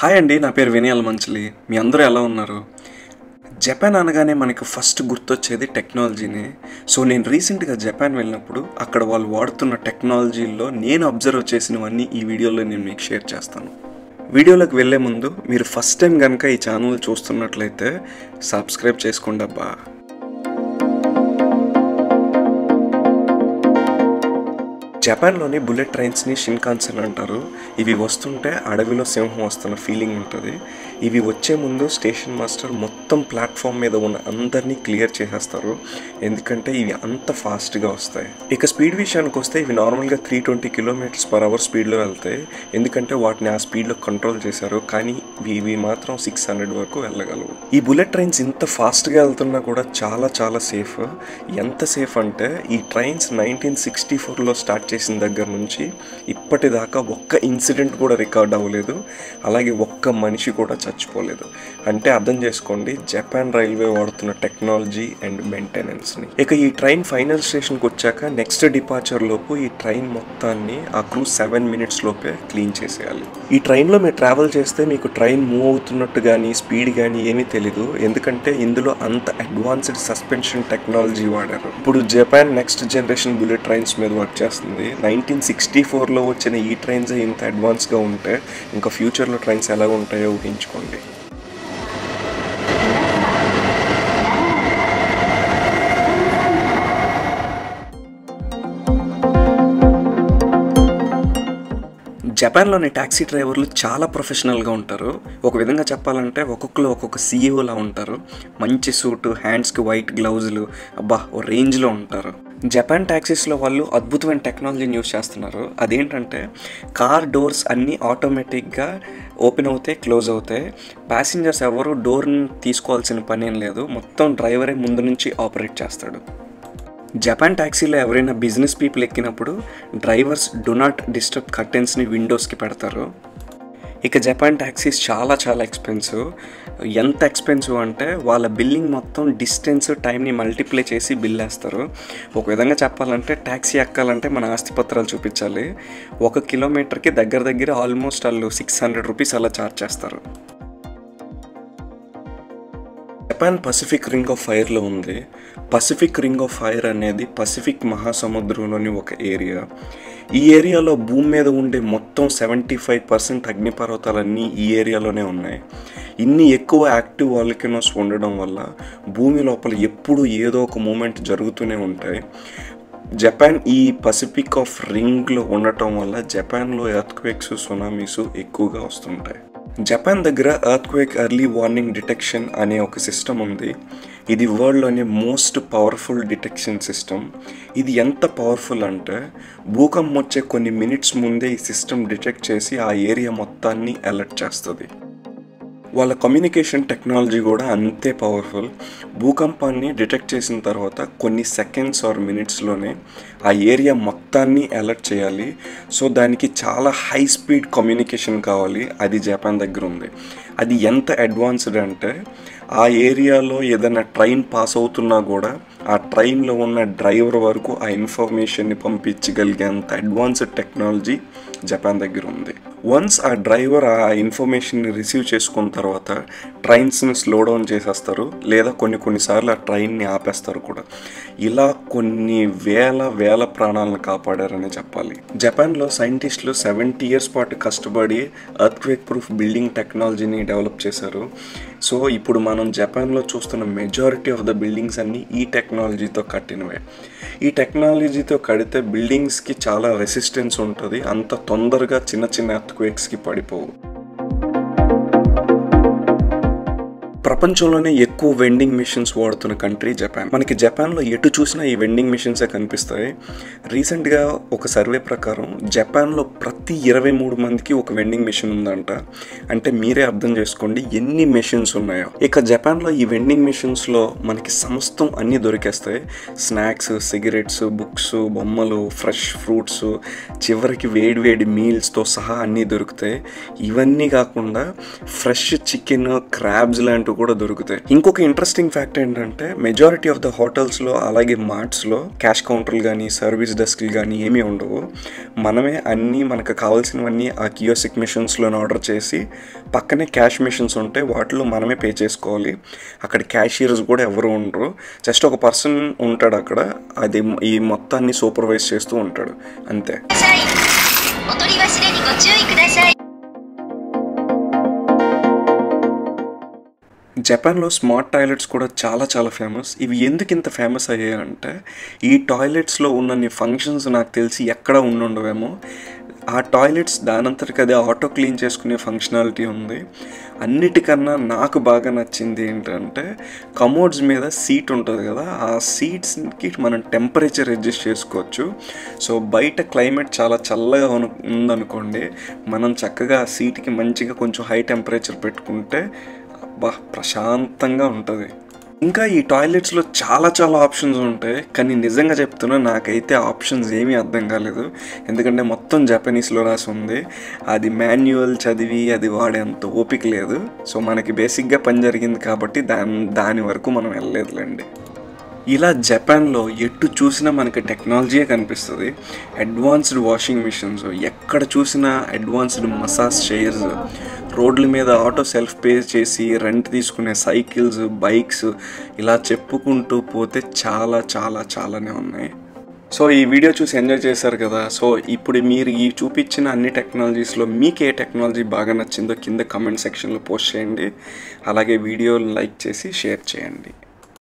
hi అండి నా పేరు వినయాల మంచిలి మీ అందరూ ఎలా ఉన్నారు జపాన్ అనగానే మనకు ఫస్ట్ గుర్తొచ్చేది టెక్నాలజీనే సో నేను రీసెంట్గా జపాన్ వెళ్ళినప్పుడు అక్కడ వాళ్ళు వాడుతున్న టెక్నాలజీల్లో నేను అబ్జర్వ్ చేసినవన్నీ ఈ వీడియోలో నేను మీకు షేర్ చేస్తాను వీడియోలోకి వెళ్ళే ముందు మీరు ఫస్ట్ టైం కనుక ఈ ఛానల్ చూస్తున్నట్లయితే సబ్స్క్రైబ్ చేసుకోండి అబ్బా జపాన్లోని బుల్లెట్ ట్రైన్స్ని షిన్కాన్సన్ అంటారు ఇవి వస్తుంటే అడవిలో సింహం వస్తున్న ఫీలింగ్ ఉంటుంది ఇవి వచ్చే ముందు స్టేషన్ మాస్టర్ మొత్తం ప్లాట్ఫామ్ మీద ఉన్న అందరినీ క్లియర్ చేసేస్తారు ఎందుకంటే ఇవి అంత ఫాస్ట్గా వస్తాయి ఇక స్పీడ్ విషయానికి వస్తే ఇవి నార్మల్గా three twenty kilometres per hour స్పీడ్లో వెళ్తాయి ఎందుకంటే వాటిని ఆ స్పీడ్లో కంట్రోల్ చేశారు కానీ ఇవి మాత్రం సిక్స్ హండ్రెడ్ వరకు వెళ్ళగలవు ఈ బుల్లెట్ ట్రైన్స్ ఇంత ఫాస్ట్గా వెళ్తున్నా కూడా చాలా చాలా సేఫ్ ఎంత సేఫ్ అంటే ఈ ట్రైన్స్ నైన్టీన్ సిక్స్టీ ఫోర్లో స్టార్ట్ చేసిన దగ్గర నుంచి ఇప్పటిదాకా ఒక్క ఇన్సిడెంట్ కూడా రికార్డ్ అవ్వలేదు అలాగే ఒక్క మనిషి కూడా చచ్చిపోలేదు అంటే అర్థం చేసుకోండి జపాన్ రైల్వే వాడుతున్న టెక్నాలజీ అండ్ మెయింటెనెన్స్ని ఇక ఈ ట్రైన్ ఫైనల్ స్టేషన్కి వచ్చాక నెక్స్ట్ డిపార్చర్ లోపు ఈ ట్రైన్ మొత్తాన్ని ఆ క్రూ సెవెన్ మినిట్స్ లోపే క్లీన్ చేసేయాలి ఈ ట్రైన్లో మీరు ట్రావెల్ చేస్తే మీకు ట్రైన్ మూవ్ అవుతున్నట్టు కానీ స్పీడ్ కానీ ఏమీ తెలీదు ఎందుకంటే ఇందులో అంత అడ్వాన్స్డ్ సస్పెన్షన్ టెక్నాలజీ వాడారు ఇప్పుడు Japan next generation bullet trains మీద వర్క్ చేస్తుంది నైన్టీన్ సిక్స్టీ ఫోర్లో వచ్చిన ఈ ట్రైన్స్ ఇంత అడ్వాన్స్గా ఉంటే ఇంకా ఫ్యూచర్లో ట్రైన్స్ ఎలా ఉంటాయో ఊహించుకోండి జపాన్లోని ట్యాక్సీ డ్రైవర్లు చాలా ప్రొఫెషనల్గా ఉంటారు ఒక విధంగా చెప్పాలంటే ఒక్కొక్కరు ఒక్కొక్క సీఈఓలా ఉంటారు మంచి సూటు హ్యాండ్స్కి వైట్ గ్లౌజులు అబ్బా ఓ రేంజ్లో ఉంటారు జపాన్ ట్యాక్సీస్లో వాళ్ళు అద్భుతమైన టెక్నాలజీని యూస్ చేస్తున్నారు అదేంటంటే కార్ డోర్స్ అన్నీ ఆటోమేటిక్గా ఓపెన్ అవుతాయి క్లోజ్ అవుతాయి ప్యాసింజర్స్ ఎవరు డోర్ని తీసుకోవాల్సిన పని ఏం లేదు మొత్తం డ్రైవరే ముందు నుంచి ఆపరేట్ చేస్తాడు జపాన్ ట్యాక్సీలో ఎవరైనా బిజినెస్ పీపుల్ ఎక్కినప్పుడు డ్రైవర్స్ డు నాట్ డిస్టర్బ్ కర్టెన్స్ని విండోస్కి పెడతారు ఇక జపాన్ ట్యాక్సీస్ చాలా చాలా ఎక్స్పెన్సివ్ ఎంత ఎక్స్పెన్సివ్ అంటే వాళ్ళ బిల్లింగ్ మొత్తం డిస్టెన్స్ టైంని మల్టిప్లై చేసి బిల్ వేస్తారు ఒక విధంగా చెప్పాలంటే ట్యాక్సీ ఎక్కాలంటే మన ఆస్తిపత్రాలు చూపించాలి ఒక కిలోమీటర్కి దగ్గర దగ్గర ఆల్మోస్ట్ వాళ్ళు సిక్స్ హండ్రెడ్ రూపీస్ అలా ఛార్జ్ చేస్తారు జపాన్ పసిఫిక్ రింగ్ ఆఫ్ ఫైర్లో ఉంది పసిఫిక్ రింగ్ ఆఫ్ ఫైర్ అనేది పసిఫిక్ మహాసముద్రంలోని ఒక ఏరియా ఈ ఏరియాలో భూమి మీద ఉండే మొత్తం సెవెంటీ ఫైవ్ పర్సెంట్ అగ్నిపర్వతాలన్నీ ఈ ఏరియాలోనే ఉన్నాయి ఇన్ని ఎక్కువ యాక్టివ్ వాల్కనోస్ ఉండడం వల్ల భూమి లోపల ఎప్పుడు ఏదో ఒక మూమెంట్ జరుగుతూనే ఉంటాయి జపాన్ ఈ పసిఫిక్ ఆఫ్ రింగ్లో ఉండటం వల్ల జపాన్లో ఎర్త్క్వేక్స్ సునామీస్ ఎక్కువగా వస్తుంటాయి జపాన్ దగ్గర ఎర్త్క్వేక్ ఎర్లీ వార్నింగ్ డిటెక్షన్ అనే ఒక సిస్టమ్ ఉంది ఇది వరల్డ్లోనే మోస్ట్ పవర్ఫుల్ డిటెక్షన్ సిస్టమ్ ఇది ఎంత పవర్ఫుల్ అంటే భూకంపం వచ్చే కొన్ని మినిట్స్ ముందే ఈ సిస్టమ్ డిటెక్ట్ చేసి ఆ ఏరియా మొత్తాన్ని అలర్ట్ చేస్తుంది వాళ్ళ కమ్యూనికేషన్ టెక్నాలజీ కూడా అంతే పవర్ఫుల్ భూకంపాన్ని డిటెక్ట్ చేసిన తర్వాత కొన్ని సెకండ్స్ ఆర్ మినిట్స్లోనే ఆ ఏరియా మొత్తాన్ని అలర్ట్ చేయాలి సో దానికి చాలా హై స్పీడ్ కమ్యూనికేషన్ కావాలి అది జపాన్ దగ్గర ఉంది అది ఎంత అడ్వాన్స్డ్ అంటే ఆ ఏరియాలో ఏదైనా ట్రైన్ పాస్ అవుతున్నా కూడా ఆ ట్రైన్లో ఉన్న డ్రైవర్ వరకు ఆ ఇన్ఫర్మేషన్ని పంపించగలిగేంత అడ్వాన్స్డ్ టెక్నాలజీ జపాన్ దగ్గర ఉంది వన్స్ ఆ డ్రైవర్ ఆ ఇన్ఫర్మేషన్ని రిసీవ్ చేసుకున్న తర్వాత ట్రైన్స్ని స్లో డౌన్ చేసేస్తారు లేదా కొన్ని కొన్నిసార్లు ఆ ట్రైన్ని ఆపేస్తారు కూడా ఇలా కొన్ని వేల వేల ప్రాణాలను కాపాడారని చెప్పాలి జపాన్లో సైంటిస్టులు సెవెంటీ ఇయర్స్ పాటు కష్టపడి అర్త్క్వేక్ ప్రూఫ్ బిల్డింగ్ టెక్నాలజీని డెవలప్ చేశారు సో ఇప్పుడు మనం జపాన్లో చూస్తున్న మెజారిటీ ఆఫ్ ద బిల్డింగ్స్ అన్నీ ఈ టెక్నాలజీతో కట్టినవే ఈ టెక్నాలజీతో కడితే బిల్డింగ్స్కి చాలా రెసిస్టెన్స్ ఉంటుంది అంత తొందరగా చిన్న చిన్న ఎర్త్క్వేక్స్కి పడిపోవు ప్రపంచంలోనే ఎక్కువ వెండింగ్ మిషన్స్ వాడుతున్న కంట్రీ జపాన్ మనకి జపాన్లో ఎటు చూసినా ఈ వెండింగ్ మిషన్సే కనిపిస్తాయి రీసెంట్గా ఒక సర్వే ప్రకారం జపాన్లో ప్రతి ఇరవై మూడు మందికి ఒక వెండింగ్ మిషన్ ఉందంట అంటే మీరే అర్థం చేసుకోండి ఎన్ని మిషన్స్ ఉన్నాయో ఇక జపాన్లో ఈ వెండింగ్ మిషన్స్లో మనకి సమస్తం అన్నీ దొరికేస్తాయి స్నాక్స్ సిగరెట్స్ బుక్స్ బొమ్మలు ఫ్రెష్ ఫ్రూట్స్ చివరికి వేడి వేడి మీల్స్తో సహా అన్నీ దొరుకుతాయి ఇవన్నీ కాకుండా ఫ్రెష్ చికెన్ క్రాబ్స్ లాంటి కూడా దొరుకుతాయి ఇంకొక ఇంట్రెస్టింగ్ ఫ్యాక్ట్ ఏంటంటే మెజారిటీ ఆఫ్ ద హోటల్స్లో అలాగే మార్ట్స్లో క్యాష్ కౌంటర్లు కానీ సర్వీస్ డెస్క్లు కానీ ఏమీ ఉండవు మనమే అన్నీ మనకు కావాల్సినవన్నీ ఆ కియోసిక్ మిషన్స్లో ఆర్డర్ చేసి పక్కనే క్యాష్ మిషన్స్ ఉంటే వాటిలో మనమే పే చేసుకోవాలి అక్కడ క్యాషియర్స్ కూడా ఎవరు ఉండరు జస్ట్ ఒక పర్సన్ ఉంటాడు అక్కడ అది ఈ మొత్తాన్ని సూపర్వైజ్ చేస్తూ ఉంటాడు అంతే くださいお取り忘れにご注意ください జపాన్లో స్మార్ట్ టాయిలెట్స్ కూడా చాలా చాలా ఫేమస్ ఇవి ఎందుకు ఇంత ఫేమస్ అయ్యాయి అంటే ఈ టాయిలెట్స్లో ఉన్నన్ని ఫంక్షన్స్ నాకు తెలిసి ఎక్కడ ఉండుండవేమో ఆ టాయిలెట్స్ దానంతటికి అదే ఆటో క్లీన్ చేసుకునే ఫంక్షనాలిటీ ఉంది అన్నిటికన్నా నాకు బాగా నచ్చింది ఏంటంటే కమోడ్స్ మీద సీట్ ఉంటుంది కదా ఆ సీట్స్కి మనం టెంపరేచర్ అడ్జస్ట్ చేసుకోవచ్చు సో బయట క్లైమేట్ చాలా చల్లగా ఉను- ఉందనుకోండి మనం చక్కగా ఆ సీట్కి మంచిగా కొంచెం హై టెంపరేచర్ పెట్టుకుంటే అబ్బా ప్రశాంతంగా ఉంటుంది ఇంకా ఈ టాయిలెట్స్లో చాలా చాలా ఆప్షన్స్ ఉంటాయి కానీ నిజంగా చెప్తున్నా నాకైతే ఆప్షన్స్ ఏమీ అర్థం కాలేదు ఎందుకంటే మొత్తం జపనీస్లో రాసి ఉంది అది మాన్యువల్ చదివి అది వాడేంత ఓపిక లేదు సో మనకి బేసిక్గా పని జరిగింది కాబట్టి దాని దాని వరకు మనం వెళ్ళలేదులేండి ఇలా జపాన్లో ఎటు చూసినా మనకి టెక్నాలజీయే కనిపిస్తుంది అడ్వాన్స్డ్ వాషింగ్ మిషన్స్ ఎక్కడ చూసినా అడ్వాన్స్డ్ మసాజ్ చైర్స్ రోడ్ల మీద ఆటో సెల్ఫ్ పే చేసి రెంట్ తీసుకునే సైకిల్స్ బైక్స్ ఇలా చెప్పుకుంటూ పోతే చాలా చాలా చాలానే ఉన్నాయి సో ఈ వీడియో చూసి ఎంజాయ్ చేశారు కదా సో ఇప్పుడు మీరు ఈ చూపించిన అన్ని టెక్నాలజీస్లో మీకు ఏ టెక్నాలజీ బాగా నచ్చిందో కింద కమెంట్ సెక్షన్లో పోస్ట్ చేయండి అలాగే వీడియోని లైక్ చేసి షేర్ చేయండి